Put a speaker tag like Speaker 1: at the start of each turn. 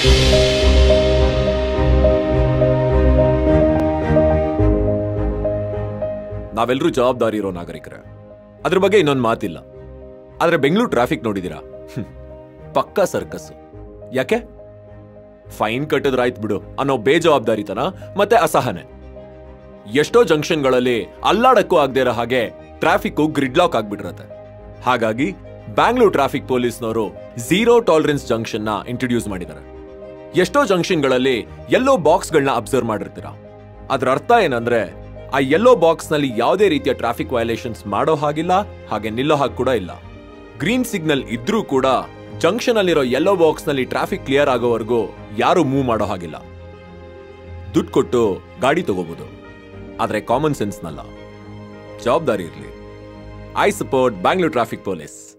Speaker 1: ನಾವೆಲ್ಲರೂ ಜವಾಬ್ದಾರಿ ಇರೋ ನಾಗರಿಕರೇ ಅದ್ರ ಬಗ್ಗೆ ಇನ್ನೊಂದು ಮಾತಿಲ್ಲ ಆದ್ರೆ ಬೆಂಗಳೂರು ಟ್ರಾಫಿಕ್ ನೋಡಿದೀರಾ ಹ್ಮ್. ಪಕ್ಕಾ ಸರ್ಕಸ್ ಯಾಕೆ ಫೈನ್ ಕಟ್ಟಿದ್ರಾಯ್ತು ಬಿಡು ಅನ್ನೋ ಬೇಜವಾಬ್ದಾರಿತನ ಮತ್ತೆ ಅಸಹನೆ ಎಷ್ಟೋ ಜಂಕ್ಷನ್ಗಳಲ್ಲಿ ಅಲ್ಲಾಡಕ್ಕೂ ಆಗದೆ ಇರೋ ಹಾಗೆ ಟ್ರಾಫಿಕ್ ಗ್ರಿಡ್ಲಾಕ್ ಆಗ್ಬಿಟ್ಟಿರತ್ತೆ ಹಾಗಾಗಿ ಬ್ಯಾಂಗ್ಳೂರ್ ಟ್ರಾಫಿಕ್ ಪೊಲೀಸ್ನವರು ಝೀರೋ ಟಾಲರೆನ್ಸ್ ಜಂಕ್ಷನ್ ನ ಇಂಟ್ರೊಡ್ಯೂಸ್ ಮಾಡಿದ್ದಾರೆ ಎಷ್ಟೋ ಜಂಕ್ಷನ್ಗಳಲ್ಲಿ ಎಲ್ಲೋ ಬಾಕ್ಸ್ಗಳನ್ನ ಅಬ್ಸರ್ವ್ ಮಾಡಿರ್ತೀರಾ ಅದ್ರ ಅರ್ಥ ಏನಂದ್ರೆ ಆ ಯೆಲ್ಲೋ ಬಾಕ್ಸ್ ನಲ್ಲಿ ಯಾವುದೇ ರೀತಿಯ ಟ್ರಾಫಿಕ್ ವಯಲೇಷನ್ಸ್ ಮಾಡೋ ಹಾಗಿಲ್ಲ ಹಾಗೆ ನಿಲ್ಲೋ ಹಾಗೆ ಕೂಡ ಇಲ್ಲ ಗ್ರೀನ್ ಸಿಗ್ನಲ್ ಇದ್ರೂ ಕೂಡ ಜಂಕ್ಷನ್ ಅಲ್ಲಿರೋ ಯೆಲ್ಲೋ ಬಾಕ್ಸ್ ನಲ್ಲಿ ಟ್ರಾಫಿಕ್ ಕ್ಲಿಯರ್ ಆಗೋವರೆಗೂ ಯಾರು ಮೂವ್ ಮಾಡೋ ಹಾಗಿಲ್ಲ ದುಡ್ಡು ಕೊಟ್ಟು ಗಾಡಿ ತಗೋಬಹುದು ಆದ್ರೆ ಕಾಮನ್ ಸೆನ್ಸ್ನಲ್ಲ ಜವಾಬ್ದಾರಿ ಇರಲಿ I support Bangalore traffic police